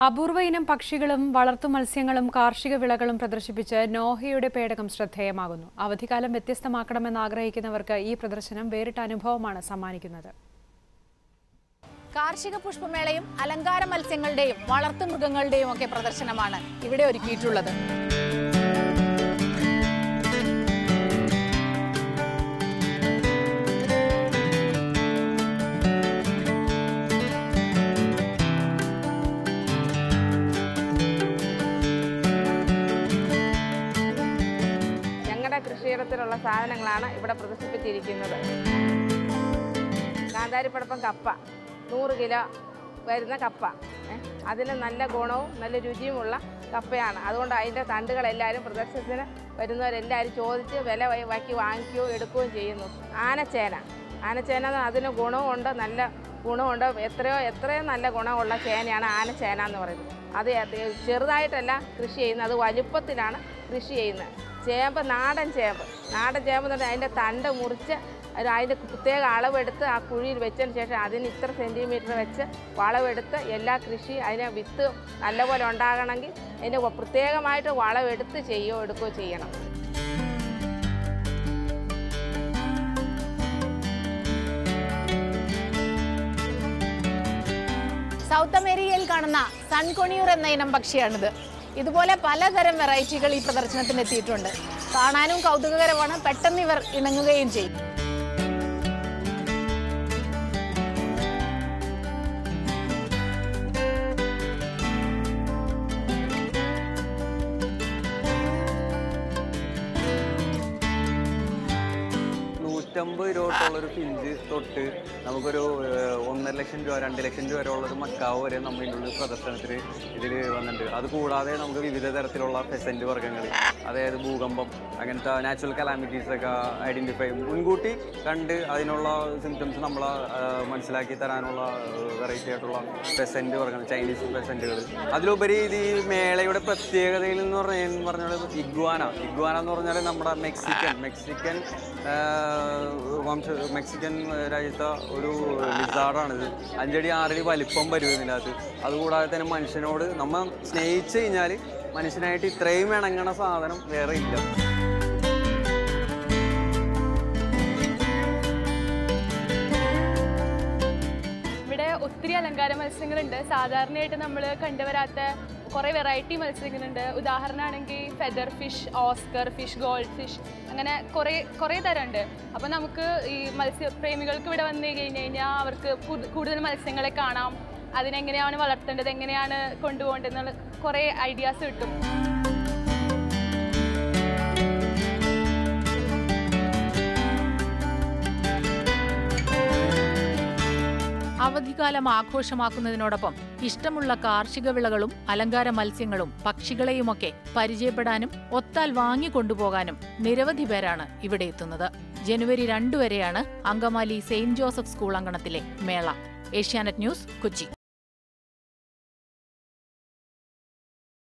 അപൂർവ ഇനം പക്ഷികളും വളർത്തു മത്സ്യങ്ങളും കാർഷിക വിളകളും പ്രദർശിപ്പിച്ച് നോഹയുടെ പേടകം ശ്രദ്ധേയമാകുന്നു അവധിക്കാലം വ്യത്യസ്തമാക്കണമെന്ന് ആഗ്രഹിക്കുന്നവർക്ക് ഈ പ്രദർശനം വേറിട്ട അനുഭവമാണ് സമ്മാനിക്കുന്നത് കാർഷിക പുഷ്പമേളയും അലങ്കാര മത്സ്യങ്ങളുടെയും വളർത്തു മൃഗങ്ങളുടെയും ഒക്കെ പ്രദർശനമാണ് ഇവിടെ ഒരുക്കിയിട്ടുള്ളത് ഞങ്ങളുടെ കൃഷിയിടത്തിലുള്ള സാധനങ്ങളാണ് ഇവിടെ പ്രദർശിപ്പിച്ചിരിക്കുന്നത് കാന്താരിപ്പടപ്പം കപ്പ നൂറ് കിലോ വരുന്ന കപ്പ ഏ, അതിന് നല്ല ഗുണവും നല്ല രുചിയുമുള്ള കപ്പയാണ് അതുകൊണ്ട് അതിൻ്റെ തണ്ടുകളെല്ലാവരും പ്രദർശനത്തിന് വരുന്നവരെല്ലാവരും ചോദിച്ച് വില വ- വയ്ക്കി വാങ്ങിക്കുകയോ എടുക്കുകയും ചെയ്യുന്നു ആനച്ചേന ആനച്ചേന എന്ന് അതിന് ഗുണമുണ്ട് നല്ല ഗുണമുണ്ട് എത്രയോ എത്രയോ നല്ല ഗുണമുള്ള ചേനയാണ് ആനച്ചേന എന്ന് പറയുന്നത് അത് അത് ചെറുതായിട്ടല്ല കൃഷി ചെയ്യുന്നത് അത് വലുപ്പത്തിലാണ് കൃഷി ചെയ്യുന്നത് ചേമ്പ് നാടൻ ചേമ്പ് നാടൻ ചേമ്പ് എന്ന് പറഞ്ഞാൽ അതിൻ്റെ തണ്ട് മുറിച്ച് അത് അതിൻ്റെ പ്രത്യേക അളവെടുത്ത് ആ കുഴിയിൽ വെച്ചതിന് ശേഷം അതിന് ഇത്ര സെൻറ്റിമീറ്റർ വെച്ച് വളവെടുത്ത് എല്ലാ കൃഷി അതിനെ വിത്ത് നല്ലപോലെ ഉണ്ടാകണമെങ്കിൽ അതിന് പ്രത്യേകമായിട്ട് വളവെടുത്ത് ചെയ്യുകയോ എടുക്കുകയോ ചെയ്യണം സൗത്ത് അമേരിക്കയിൽ കാണുന്ന സൺകൊണിയൂർ എന്ന ഇനം പക്ഷിയാണിത് ഇതുപോലെ പലതരം വെറൈറ്റികൾ ഈ പ്രദർശനത്തിന് എത്തിയിട്ടുണ്ട് കാണാനും കൗതുകകരമാണ് പെട്ടെന്ന് ഇവർ ഇണങ്ങുകയും ചെയ്യും നൂറ്റമ്പത് രൂപ തൊട്ടുള്ളൊരു പിഞ്ച് തൊട്ട് നമുക്കൊരു ഏഹ്, ഒന്നര ലക്ഷം രൂപ രണ്ട് ലക്ഷം രൂപ വരെ ഉള്ളൊരു മക്കാവ് വരെ നമ്മൾ ഇതിനുള്ള പ്രദർശനത്തിൽ ഇതിൽ വന്നിട്ടുണ്ട് അത് കൂടാതെ നമുക്ക് വിവിധ തരത്തിലുള്ള പെസൻറ്റ് വർഗ്ഗങ്ങൾ അതായത് ഭൂകമ്പം അങ്ങനത്തെ നാച്ചുറൽ കലാമിറ്റീസ് ഒക്കെ ഐഡൻറ്റിഫൈ മുൻകൂട്ടി കണ്ട് അതിനുള്ള സിംറ്റംസ് നമ്മൾ മനസ്സിലാക്കി തരാനുള്ള വെറൈറ്റി ആയിട്ടുള്ള പെസൻറ്റ് വർഗ്ഗങ്ങൾ ചൈനീസ് പെസൻറ്റുകൾ അതിലുപരി ഇത് ഈ മേളയുടെ പ്രത്യേകതയിൽ എന്ന് പറഞ്ഞ പറഞ്ഞാൽ ഇഗ്വാന ഇഗ്വാന എന്ന് പറഞ്ഞാൽ നമ്മുടെ മെക്സിക്കൻ മെക്സിക്കൻ ആ, വംശ മെക്സിക്കൻ രാജ്യത്തെ ഒരു ലിസാർഡാണിത് അഞ്ചടി ആറടി വലിപ്പം വരും ഇതിനകത്ത് അതുകൂടാതെ തന്നെ മനുഷ്യനോട് നമ്മൾ സ്നേഹിച്ചു കഴിഞ്ഞാൽ മനുഷ്യനായിട്ട് ഇത്രയും ഇണങ്ങണ സാധനം വേറെ ഇല്ല ഇവിടെ ഒത്തിരി അലങ്കാര മത്സ്യങ്ങളുണ്ട് സാധാരണയായിട്ട് നമ്മൾ കണ്ടുവരാത്ത കുറേ വെറൈറ്റി മത്സ്യങ്ങളുണ്ട് ഉദാഹരണമാണെങ്കിൽ feather fish oscar fish gold fish അങ്ങനെ കുറേ കുറേ തരമുണ്ട് അപ്പോൾ നമുക്ക് ഈ മത്സ്യപ്രേമികൾക്ക് ഇവിടെ വന്നു കഴിഞ്ഞ് കഴിഞ്ഞാൽ അവർക്ക് പുതു- കൂടുതൽ മത്സ്യങ്ങളെ കാണാം അതിനെങ്ങനെയാണ് വളർത്തേണ്ടത് എങ്ങനെയാണ് കൊണ്ടുപോകേണ്ടത് എന്നുള്ള കുറേ ഐഡിയാസ് കിട്ടും അവധിക്കാലം ആഘോഷമാക്കുന്നതിനോടൊപ്പം ഇഷ്ടമുള്ള കാർഷിക വിളകളും അലങ്കാര മത്സ്യങ്ങളും പക്ഷികളെയുമൊക്കെ പരിചയപ്പെടാനും ഒത്താൽ വാങ്ങിക്കൊണ്ടുപോകാനും നിരവധി പേരാണ് ഇവിടെ എത്തുന്നത് ജനുവരി രണ്ടു വരെയാണ് അങ്കമാലി സെയിന്റ് ജോസഫ് സ്കൂൾ അങ്കണത്തിലെ മേള ഏഷ്യാനെറ്റ് ന്യൂസ് കൊച്ചി